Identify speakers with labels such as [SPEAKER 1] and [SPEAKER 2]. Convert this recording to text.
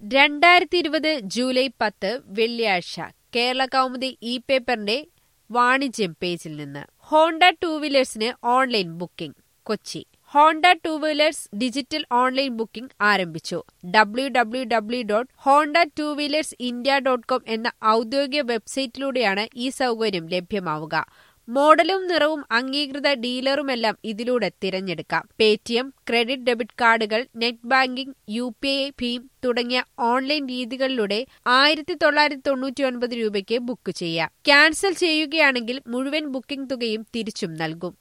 [SPEAKER 1] രണ്ടായിരത്തി ഇരുപത് ജൂലൈ പത്ത് വെള്ളിയാഴ്ച കേരള കൗമുദി ഇ പേപ്പറിന്റെ വാണിജ്യം പേജിൽ നിന്ന് ഹോണ്ട ടൂ വീലേഴ്സിന് online booking Kochi Honda two wheelers digital online booking ആരംഭിച്ചു W W W dot Honda two wheelers India dot com എന്ന ഔദ്യോഗിക വെബ്സൈറ്റിലൂടെയാണ് ഈ സൗകര്യം ലഭ്യമാവുക മോഡലും നിറവും അംഗീകൃത ഡീലറുമെല്ലാം ഇതിലൂടെ തിരഞ്ഞെടുക്കാം പേടിഎം ക്രെഡിറ്റ് ഡെബിറ്റ് കാർഡുകൾ net banking U P I ഭീം തുടങ്ങിയ ഓൺലൈൻ രീതികളിലൂടെ ആയിരത്തി തൊള്ളായിരത്തി തൊണ്ണൂറ്റി ഒൻപത് രൂപയ്ക്ക് ബുക്ക് ചെയ്യാം ക്യാൻസൽ ചെയ്യുകയാണെങ്കിൽ മുഴുവൻ ബുക്കിംഗ് തുകയും തിരിച്ചും നൽകും